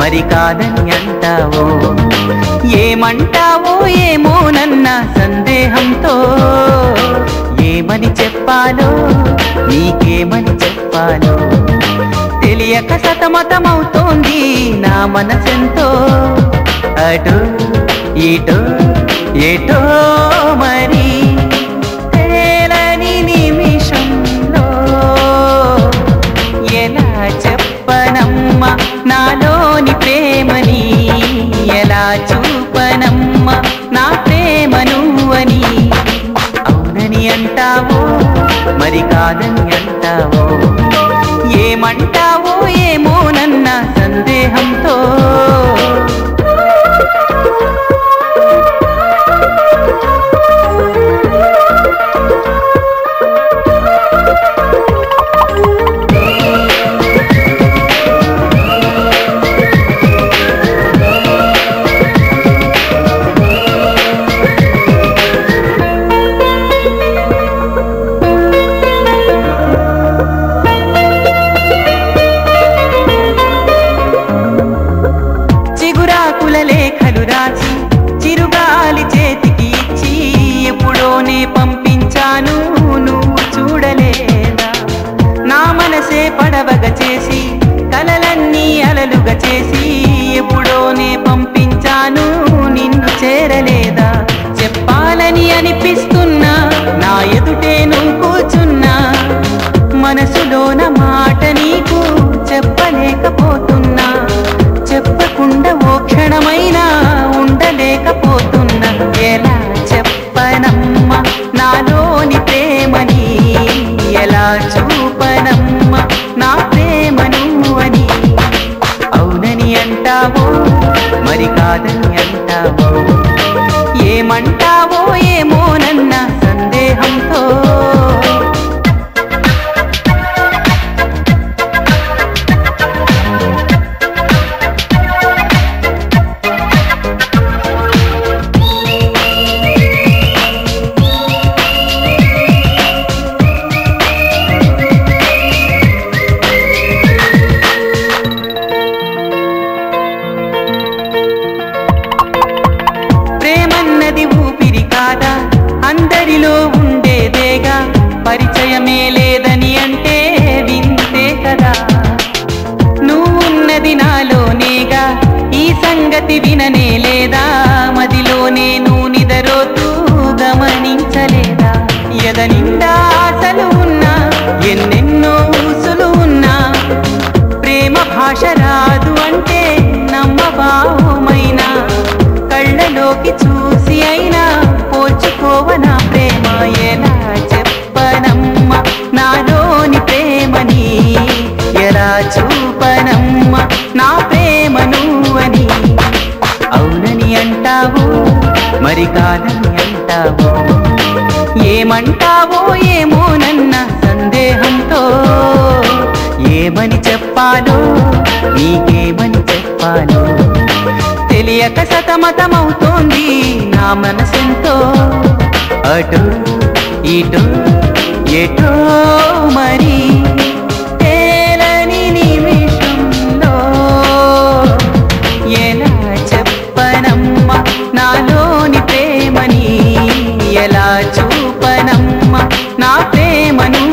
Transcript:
మరి కాదని అంటావో ఏమంటావో ఏమోనన్న సందేహంతో ఏమని చెప్పాలో నీకేమని చెప్పాలో తెలియక సతమతమవుతోంది నా మనసెంతో అటు ఇటు ఎటో మరి తేలని నిమిషంలో ఎలా చెప్పనమ్మా నాలోని ప్రేమని ఎలా చూపనమ్మా నా ప్రేమ నువ్వని అవునని అంటావో మరి కాదని అంటావో ఏమంటావో ఏమోనన్న సందేహంతో చిగురాకుల లేఖలు రాసి చిరుగాలి చేతికి ఇచ్చి ఎప్పుడోనే పంపించాను నువ్వు చూడలేదా నా మనసే పడవగా చేసి కలలన్నీ అలలుగా చేసి ఎప్పుడోనే పంపించాను నిన్ను చేరలేదా చెప్పాలని అనిపిస్తున్నా నా ఎదుటే నువ్వు కూర్చున్నా మనసులోన మాట నీకు చెప్పలేకపోతున్నా చెప్పకుండా ఓ క్షణమైనా ఉండలేకపోతున్నా ఎలా చెప్పనమ్మా నాలోని ప్రేమని ఎలా చూపనమ్మా నా ప్రేమ నువ్వని అవునని అంటావో మరి కాదని అంటావో ఏమంటావో ఏమోనన్న సందేహంతో ప్రేమన్నది ఊపిరి కాదా అందరిలో ఉండేదేగా పరిచయమే లేదని అంటే వింతే కదా నువ్వున్నది నాలోనేగా ఈ సంగతి విననే లేదా మదిలోనే నువ్వు నిదరోతూ గమనించలేదా ఎద నిండా ఆశలు ఉన్నా ఎన్నెన్నో ఊసులు ఉన్నా ప్రేమ భాష రాదు అంటే నమ్మబావుమైనా కళ్ళలోకి చూసి అయినా పోల్చుకోవనా ప్రేమ ఎలా చెప్పనమ్మా నాలోని ప్రేమని ఎలా చూపనమ్మా నా ప్రేమ నువ్వని అవునని అంటావు మరి కాదని అంటావు ఏమంటావో ఏమోనన్న సందేహంతో ఏమని చెప్పాలో నీకేమని చెప్పాలో తెలియక సతమతమవుతోంది నా మనసెంతో అటు ఇటు ఎటో మరి తేలని నిమిషంలో ఎలా చెప్పనమ్మా నాలోని ప్రేమని ఎలా చూపనమ్మా నా ప్రేమను